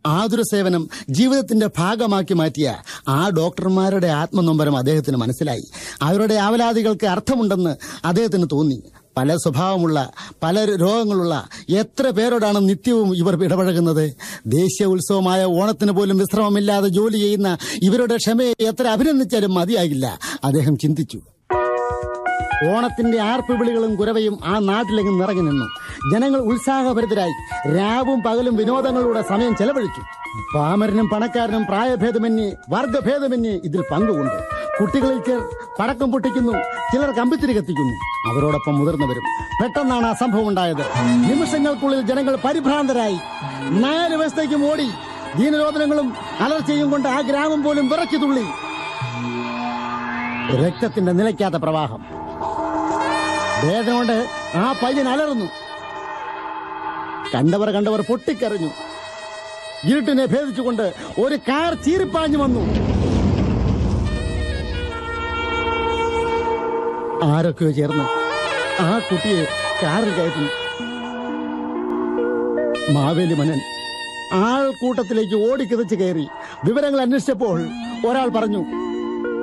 ആതുര സേവനം ജീവിതത്തിന്റെ ഭാഗമാക്കി മാറ്റിയ ആ ഡോക്ടർമാരുടെ ആത്മനൊമ്പരം അദ്ദേഹത്തിന് മനസ്സിലായി അവരുടെ ആവലാതികൾക്ക് അർത്ഥമുണ്ടെന്ന് അദ്ദേഹത്തിന് തോന്നി പല സ്വഭാവമുള്ള പല രോഗങ്ങളുള്ള എത്ര പേരോടാണ് നിത്യവും ഇവർ ഇടപഴകുന്നത് ദേശീയ ഉത്സവമായ ഓണത്തിന് പോലും വിശ്രമമില്ലാതെ ജോലി ചെയ്യുന്ന ഇവരുടെ ക്ഷമയെ എത്ര അഭിനന്ദിച്ചാലും മതിയാകില്ല അദ്ദേഹം ചിന്തിച്ചു ഓണത്തിന്റെ ആർപ്പുവിളികളും കുരവയും ആ നാട്ടിലെങ്ങും നിറഞ്ഞു നിന്നു ജനങ്ങൾ ഉത്സാഹഭരിതരായി രാവും പകലും വിനോദങ്ങളുടെ സമയം ചെലവഴിച്ചു പാമരനും പണക്കാരനും പ്രായഭേദമന്യേ വർഗഭേദമന്യേ ഇതിൽ പങ്കുകൊണ്ട് കുട്ടികളിൽ ചിലർ പടക്കം പൊട്ടിക്കുന്നു ചിലർ കമ്പിത്തിരി കത്തിക്കുന്നു അവരോടൊപ്പം മുതിർന്നവരും പെട്ടെന്നാണ് ആ സംഭവം ഉണ്ടായത് നിമിഷങ്ങൾക്കുള്ളിൽ ജനങ്ങൾ പരിഭ്രാന്തരായി നാല് വശത്തേക്കും ഓടി ദീനരോധനങ്ങളും അലർച്ചയും കൊണ്ട് ആ ഗ്രാമം പോലും വിറച്ചു തുള്ളി രക്തത്തിന്റെ നിലയ്ക്കാത്ത പ്രവാഹം വേദന കൊണ്ട് ആ പയ്യൻ അലറുന്നു കണ്ടവർ കണ്ടവർ പൊട്ടിക്കറിഞ്ഞു ഇരുട്ടിനെ ഭേദിച്ചുകൊണ്ട് ഒരു കാർ ചീറിപ്പാഞ്ഞു വന്നു ആരൊക്കെയോ ചേർന്ന് ആ കുട്ടിയെ കാറിൽ കയറ്റി മാവേലി മനൻ ആൾക്കൂട്ടത്തിലേക്ക് ഓടിക്കിതച്ച് കയറി വിവരങ്ങൾ അന്വേഷിച്ചപ്പോൾ ഒരാൾ പറഞ്ഞു